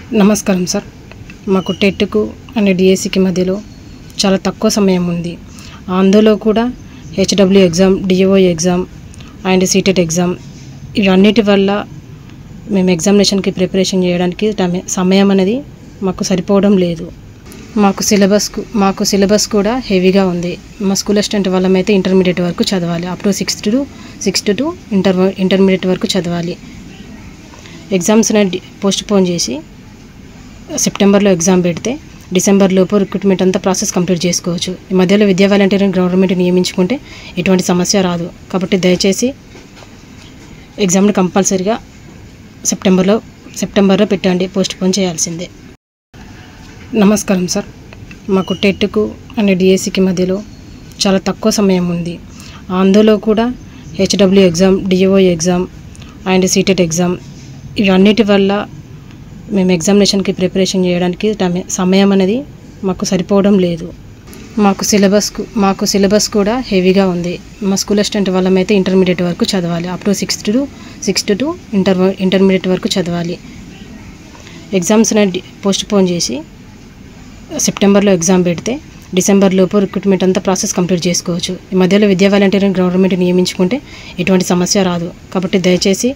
నమస్కారం సార్ మాకు టెట్కు అండ్ డిఎస్సికి మధ్యలో చాలా తక్కువ సమయం ఉంది అందులో కూడా HW exam DO exam and CTET exam ఇవన్నిటి వల్ల మేము ఎగ్జామినేషన్కి ప్రిపరేషన్ చేయడానికి టైం- సమయం అనేది మాకు సరిపోవడం లేదు మాకు సిలబస్ మాకు సిలబస్ కూడా హెవీగా ఉంది మా స్కూల్ అసిస్టెంట్ వాళ్ళమైతే ఇంటర్మీడియట్ వరకు చదవాలి up to sixth to sixth to inter intermediate వరకు చదవాలి ఎగ్జామ్స్ అనేది పోస్ట్ పోన్ చేసి సెప్టెంబర్లో ఎగ్జామ్ పెడితే డిసెంబర్ లోపు రిక్రూట్మెంట్ అంతా ప్రాసెస్ కంప్లీట్ చేసుకోవచ్చు ఈ మధ్యలో విద్యా వాలంటీర్ని గవర్నమెంట్ నియమించుకుంటే ఎటువంటి సమస్య రాదు కాబట్టి దయచేసి ఎగ్జామ్ని కంపల్సరీగా సెప్టెంబర్లో సెప్టెంబర్లో పెట్టండి పోస్ట్ పోన్ చేయాల్సిందే నమస్కారం సార్ మాకు టెట్కు అండ్ డిఎస్సికి మధ్యలో చాలా తక్కువ సమయం ఉంది అందులో కూడా HW exam DO exam and CTET exam ఇవన్నిటి వల్ల మేము ఎగ్జామినేషన్కి ప్రిపరేషన్ చేయడానికి టైం- సమయం అనేది మాకు సరిపోవడం లేదు మాకు సిలబస్ మాకు సిలబస్ కూడా హెవీగా ఉంది మా స్కూల్ అసిస్టెంట్ వాళ్ళమైతే ఇంటర్మీడియట్ వరకు చదవాలి up to sixth to sixth to inter intermediate వరకు చదవాలి ఎగ్జామ్స్ అనేది పోస్ట్ పోన్ చేసి సెప్టెంబర్లో ఎగ్జామ్ పెడితే డిసెంబర్ లోపు రిక్రూట్మెంట్ అంతా ప్రాసెస్ కంప్లీట్ చేసుకోవచ్చు ఈ మధ్యలో విద్యా వాలంటీర్ని గవర్నమెంట్ నియమించుకుంటే ఎటువంటి సమస్య రాదు కాబట్టి దయచేసి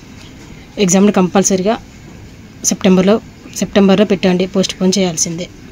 ఎగ్జామ్ని కంపల్సరీగా సెప్టెంబర్లో సెప్టెంబర్లో పెట్టండి పోస్ట్ పోన్ చేయాల్సిందే